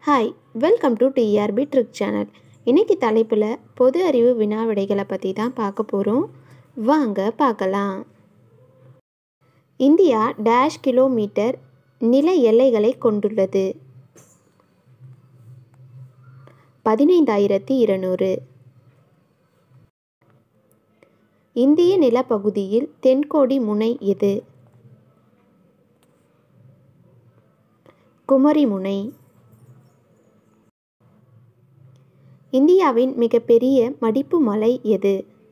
hi welcome to TRP trick channel இன்னைக்கு தலைப்பில் பொது அறிவு வினா விடைகளை பற்றி தான் பார்க்க போகிறோம் வாங்க பார்க்கலாம் இந்தியா டேஷ் கிலோமீட்டர் நில எல்லைகளை கொண்டுள்ளது பதினைந்தாயிரத்தி இருநூறு இந்திய நிலப்பகுதியில் தென்கோடி முனை எது குமரி முனை இந்தியாவின் மிகப்பெரிய மடிப்பு மலை எது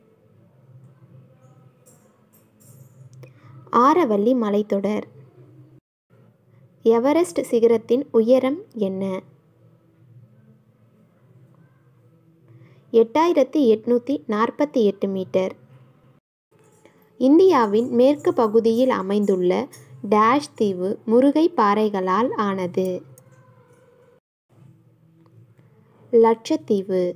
ஆரவல்லி மலைத்தொடர் எவரெஸ்ட் சிகரத்தின் உயரம் என்ன எட்டாயிரத்தி எட்நூற்றி நாற்பத்தி எட்டு மீட்டர் இந்தியாவின் மேற்கு பகுதியில் அமைந்துள்ள டேஷ் தீவு முருகை பாறைகளால் ஆனது லட்சத்தீவு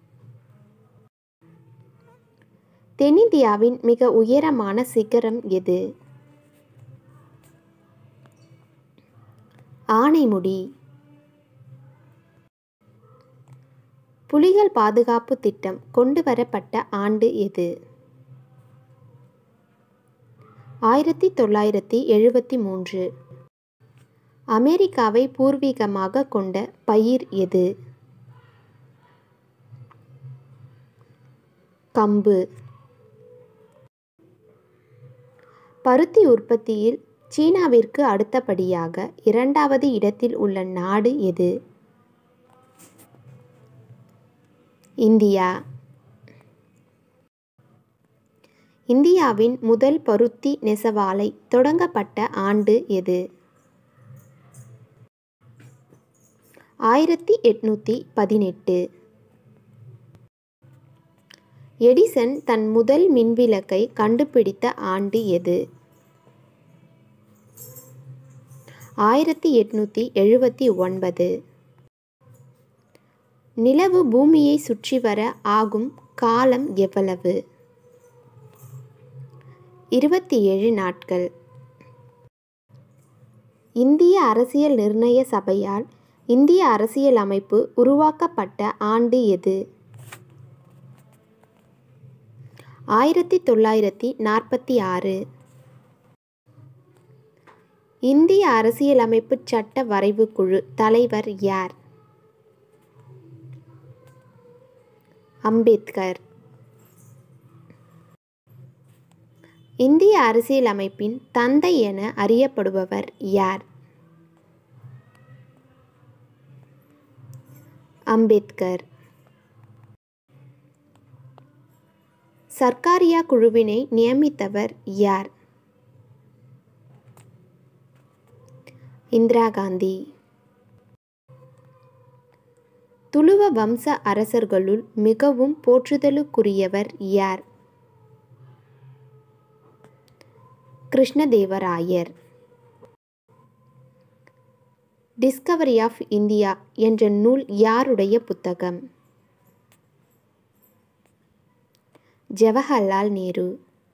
தென்னிந்தியாவின் மிக உயரமான சிகரம் எது ஆனைமுடி புலிகள் பாதுகாப்பு திட்டம் கொண்டு வரப்பட்ட ஆண்டு எது ஆயிரத்தி தொள்ளாயிரத்தி எழுபத்தி மூன்று அமெரிக்காவை பூர்வீகமாக கொண்ட பயிர் எது கம்பு பருத்தி உற்பத்தியில் சீனாவிற்கு அடுத்தபடியாக இரண்டாவது இடத்தில் உள்ள நாடு எது இந்தியா இந்தியாவின் முதல் பருத்தி நெசவாலை தொடங்கப்பட்ட ஆண்டு எது ஆயிரத்தி எட்நூற்றி பதினெட்டு எடிசன் தன் முதல் மின்விளக்கை கண்டுபிடித்த ஆண்டு எது ஆயிரத்தி எட்நூற்றி எழுபத்தி ஒன்பது நிலவு பூமியை சுற்றி வர ஆகும் காலம் எவ்வளவு இருபத்தி ஏழு நாட்கள் இந்திய அரசியல் நிர்ணய சபையால் இந்திய அரசியல் அமைப்பு உருவாக்கப்பட்ட ஆண்டு எது ஆயிரத்தி தொள்ளாயிரத்தி நாற்பத்தி ஆறு இந்திய அரசியலமைப்பு சட்ட வரைவு குழு தலைவர் யார் அம்பேத்கர் இந்திய அரசியலமைப்பின் தந்தை என அறியப்படுபவர் யார் அம்பேத்கர் சர்க்காரியா குழுவினை நியமித்தவர் யார் இந்திரா காந்தி துளுவ வம்ச அரசர்களுள் மிகவும் போற்றுதலுக்குரியவர் யார் கிருஷ்ணதேவராயர் டிஸ்கவரி ஆஃப் இந்தியா என்ற நூல் யாருடைய புத்தகம் ஜவஹர்லால் நேரு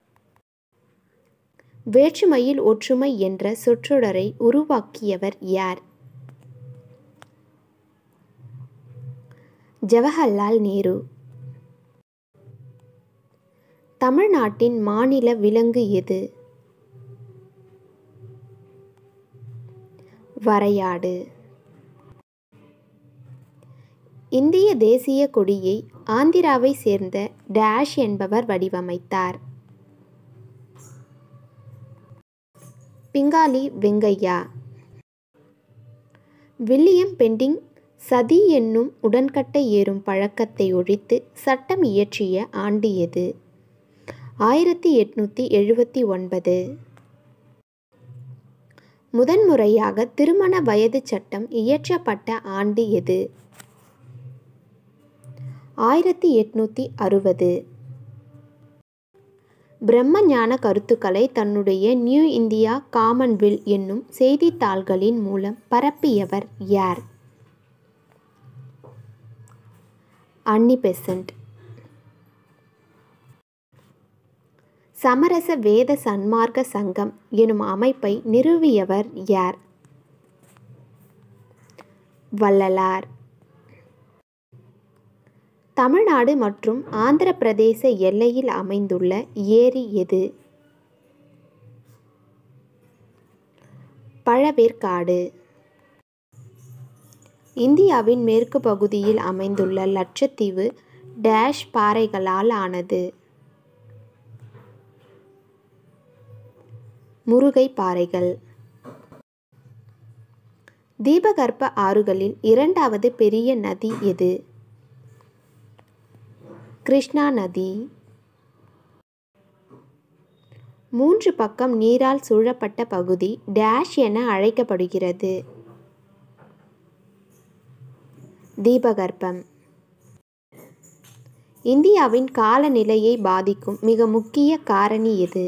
வேற்றுமையில் ஒற்றுமை என்ற சொற்றொடரை உருவாக்கியவர் யார் ஜவஹர்லால் நேரு தமிழ்நாட்டின் மாநில விலங்கு எது வரையாடு இந்திய தேசிய கொடியை ஆந்திராவை சேர்ந்த டேஷ் என்பவர் வடிவமைத்தார் பிங்காலி வெங்கையா வில்லியம் பெண்டிங் சதி என்னும் உடன்கட்டை ஏறும் பழக்கத்தை ஒழித்து சட்டம் இயற்றிய ஆண்டு எது ஆயிரத்தி எட்நூற்றி எழுபத்தி ஒன்பது முதன்முறையாக திருமண வயது சட்டம் இயற்றப்பட்ட ஆண்டு எது ஆயிரத்தி எட்நூற்றி அறுபது பிரம்ம ஞான கருத்துக்களை தன்னுடைய நியூ இந்தியா காமன்வெல் என்னும் செய்தித்தாள்களின் மூலம் பரப்பியவர் யார் அன்னி பெசன்ட் சமரச வேத சன்மார்க்க சங்கம் எனும் அமைப்பை நிறுவியவர் யார் வள்ளலார் தமிழ்நாடு மற்றும் ஆந்திர பிரதேச எல்லையில் அமைந்துள்ள ஏரி எது பழவேற்காடு இந்தியாவின் மேற்கு பகுதியில் அமைந்துள்ள லட்சத்தீவு டேஷ் பாறைகளால் ஆனது முருகை பாறைகள் தீபகற்ப ஆறுகளில் இரண்டாவது பெரிய நதி எது கிருஷ்ணா நதி மூன்று பக்கம் நீரால் சூழப்பட்ட பகுதி டேஷ் என அழைக்கப்படுகிறது தீபகற்பம் இந்தியாவின் காலநிலையை பாதிக்கும் மிக முக்கிய காரணி எது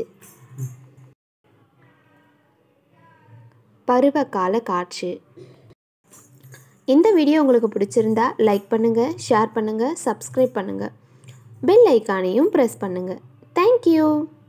பருவகால காற்று இந்த வீடியோ உங்களுக்கு பிடிச்சிருந்தா லைக் பண்ணுங்கள் ஷேர் பண்ணுங்கள் சப்ஸ்கிரைப் பண்ணுங்கள் பெல் ஐக்கானையும் ப்ரெஸ் பண்ணுங்கள் தேங்க்யூ